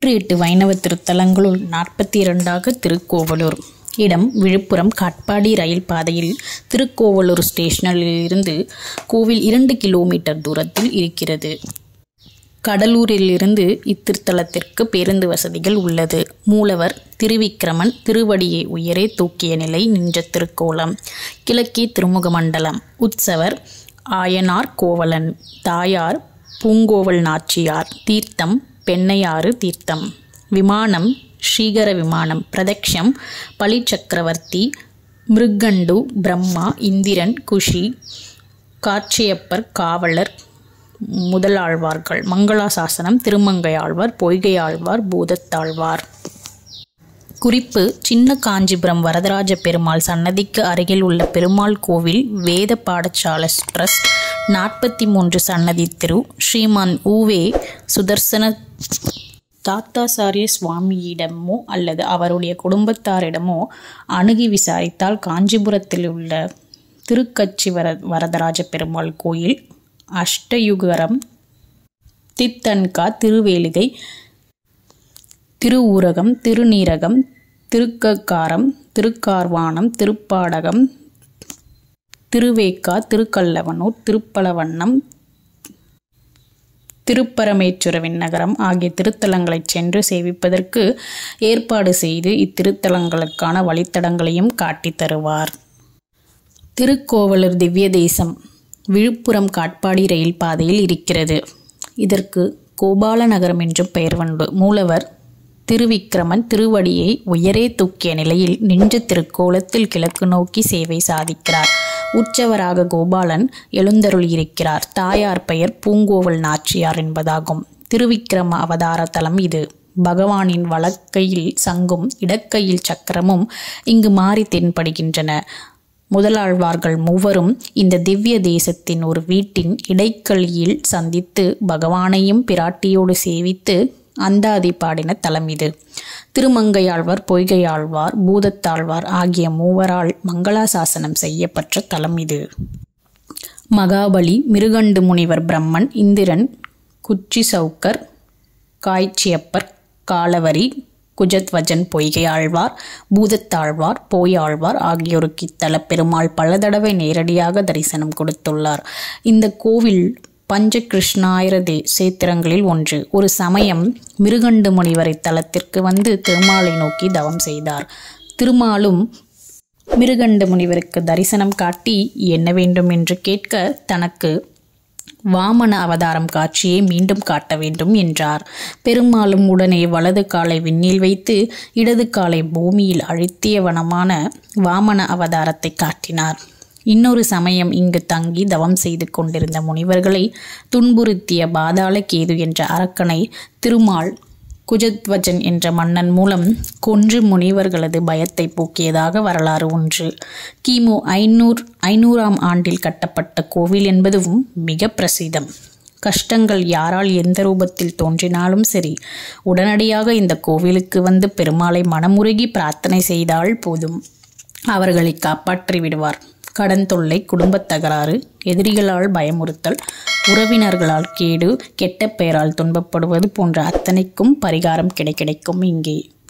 நூற்றி எட்டு வைணவ திருத்தலங்களுள் நாற்பத்தி இரண்டாக திருக்கோவலூர் இடம் விழுப்புரம் காட்பாடி ரயில் பாதையில் திருக்கோவலூர் ஸ்டேஷனில் இருந்து கோவில் இரண்டு கிலோமீட்டர் தூரத்தில் இருக்கிறது கடலூரிலிருந்து இத்திருத்தலத்திற்கு பேருந்து வசதிகள் உள்ளது மூலவர் திருவிக்கிரமன் திருவடியை உயரே தூக்கிய நிலை நின்ற திருக்கோலம் கிழக்கே திருமுக மண்டலம் உற்சவர் ஆயனார் கோவலன் தாயார் பூங்கோவல் நாச்சியார் தீர்த்தம் பெண்ணையாறு தீர்த்தம் விமானம் ஸ்ரீகர விமானம் பிரதக்ஷம் பலி சக்கரவர்த்தி மிருகண்டு பிரம்மா இந்திரன் குஷி காட்சியப்பர் காவலர் முதலாழ்வார்கள் மங்களாசாசனம் திருமங்கையாழ்வார் பொய்கையாழ்வார் பூதத்தாழ்வார் குறிப்பு சின்ன காஞ்சிபுரம் வரதராஜ பெருமாள் சன்னதிக்கு அருகில் உள்ள பெருமாள் கோவில் வேத பாடசாலை ட்ரஸ்ட் நாற்பத்தி மூன்று சன்னதி திரு ஸ்ரீமான் ஊவே சுதர்சன தாத்தாசாரிய சுவாமியிடமோ அல்லது அவருடைய குடும்பத்தாரிடமோ அணுகி விசாரித்தால் காஞ்சிபுரத்தில் உள்ள திருக்கச்சி வர வரதராஜ பெருமாள் கோயில் அஷ்டயுகரம் தித்தன்கா திருவேலிகை திருவூரகம் திருநீரகம் திருக்கக்காரம் திருக்கார்வானம் திருப்பாடகம் திருவேக்கா திருக்கல்லவனூர் திருப்பலவண்ணம் திருப்பரமேச்சுர விண்ணகரம் ஆகிய திருத்தலங்களைச் சென்று சேவிப்பதற்கு ஏற்பாடு செய்து இத்திருத்தலங்களுக்கான வழித்தடங்களையும் காட்டித் தருவார் திருக்கோவலூர் திவ்ய தேசம் விழுப்புரம் காட்பாடி ரயில் பாதையில் இருக்கிறது இதற்கு கோபால நகரம் என்றும் பெயர் உண்டு மூலவர் திருவிக்கிரமன் திருவடியை உயரே தூக்கிய நிலையில் நின்ற திருக்கோலத்தில் கிழக்கு நோக்கி சேவை சாதிக்கிறார் உற்சவராக கோபாலன் எழுந்தருள் இருக்கிறார் தாயார் பெயர் பூங்கோவல் நாச்சியார் என்பதாகும் திருவிக்கிரம அவதார தலம் இது பகவானின் வலக்கையில் சங்கும் இடக்கையில் சக்கரமும் இங்கு மாறி தென்படுகின்றன முதலாழ்வார்கள் மூவரும் இந்த திவ்ய தேசத்தின் ஒரு வீட்டின் இடைக்கழியில் சந்தித்து பகவானையும் பிராட்டியோடு சேவித்து அந்தாதி பாடின தலம் இது திருமங்கையாழ்வார் பொய்கையாழ்வார் பூதத்தாழ்வார் ஆகிய மூவரால் மங்களாசாசனம் செய்யப்பட்ட தலம் இது மகாபலி மிருகண்டு முனிவர் பிரம்மன் இந்திரன் குச்சி சவுக்கர் காய்ச்சியப்பர் காலவரி குஜத்வஜன் பொய்கை ஆழ்வார் பூதத்தாழ்வார் போயாழ்வார் ஆகியோருக்கு இத்தல பெருமாள் பல தடவை நேரடியாக தரிசனம் கொடுத்துள்ளார் இந்த கோவில் பஞ்ச கிருஷ்ணாயிர தே சேத்திரங்களில் ஒன்று ஒரு சமயம் மிருகண்டு முனிவர் இத்தலத்திற்கு வந்து திருமாலை நோக்கி தவம் செய்தார் திருமாலும் மிருகண்ட முனிவருக்கு தரிசனம் காட்டி என்ன வேண்டும் என்று கேட்க தனக்கு வாமன அவதாரம் காட்சியை மீண்டும் காட்ட வேண்டும் என்றார் பெருமாளும் உடனே வலது காலை விண்ணில் வைத்து இடது காலை பூமியில் அழுத்தியவனமான வாமன அவதாரத்தை காட்டினார் இன்னொரு சமயம் இங்கு தங்கி தவம் செய்து கொண்டிருந்த முனிவர்களை துன்புறுத்திய பாதாள கேது என்ற அரக்கனை திருமால் குஜத்வஜன் என்ற மன்னன் மூலம் கொன்று முனிவர்களது பயத்தை போக்கியதாக வரலாறு ஒன்று கிமு ஐநூறு ஐநூறாம் ஆண்டில் கட்டப்பட்ட கோவில் என்பதும் மிக பிரசித்தம் கஷ்டங்கள் யாரால் எந்த ரூபத்தில் தோன்றினாலும் சரி உடனடியாக இந்த கோவிலுக்கு வந்து பெருமாளை மனமுருகி பிரார்த்தனை செய்தால் போதும் அவர்களை காப்பாற்றி விடுவார் கடன் தொல்லை குடும்பத் தகராறு எதிரிகளால் பயமுறுத்தல் உறவினர்களால் கேடு கெட்ட பெயரால் துன்பப்படுவது போன்ற அத்தனைக்கும் பரிகாரம் கிடை கிடைக்கும் இங்கே